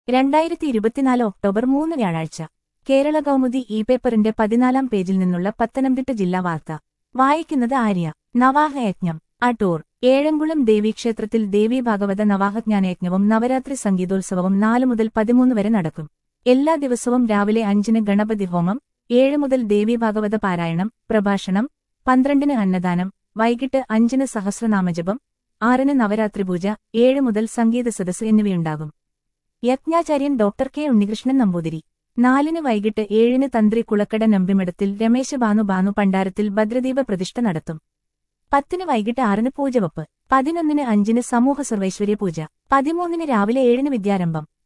രണ്ടായിരത്തി ഇരുപത്തിനാല് ഒക്ടോബർ മൂന്ന് വ്യാഴാഴ്ച കേരള കൗമുദി ഇ പേപ്പറിന്റെ പതിനാലാം പേജിൽ നിന്നുള്ള പത്തനംതിട്ട ജില്ലാ വാർത്ത വായിക്കുന്നത് ആര്യ നവാഹയജ്ഞം അടൂർ ഏഴംകുളം ദേവീക്ഷേത്രത്തിൽ ദേവീ ഭാഗവത നവാഹജ്ഞാനയജ്ഞവും നവരാത്രി സംഗീതോത്സവവും നാല് മുതൽ പതിമൂന്ന് വരെ നടക്കും എല്ലാ ദിവസവും രാവിലെ അഞ്ചിന് ഗണപതി ഹോമം ഏഴ് മുതൽ ദേവീ ഭാഗവത പാരായണം പ്രഭാഷണം പന്ത്രണ്ടിന് അന്നദാനം വൈകിട്ട് അഞ്ചിന് സഹസ്രനാമജപം ആറിന് നവരാത്രി പൂജ ഏഴ് മുതൽ സംഗീത സദസ് എന്നിവയുണ്ടാകും യജ്ഞാചാര്യൻ ഡോക്ടർ കെ ഉണ്ണികൃഷ്ണൻ നമ്പൂതിരി നാലിന് വൈകിട്ട് ഏഴിന് തന്ത്രി കുളക്കട നമ്പിമഠത്തിൽ രമേശ ഭാനു ഭാനു പണ്ടാരത്തിൽ ഭദ്രദീപ പ്രതിഷ്ഠ നടത്തും പത്തിന് വൈകിട്ട് ആറിന് പൂജവെപ്പ് പതിനൊന്നിന് അഞ്ചിന് സമൂഹ സർവൈശ്വര്യ പൂജ പതിമൂന്നിന് രാവിലെ ഏഴിന് വിദ്യാരംഭം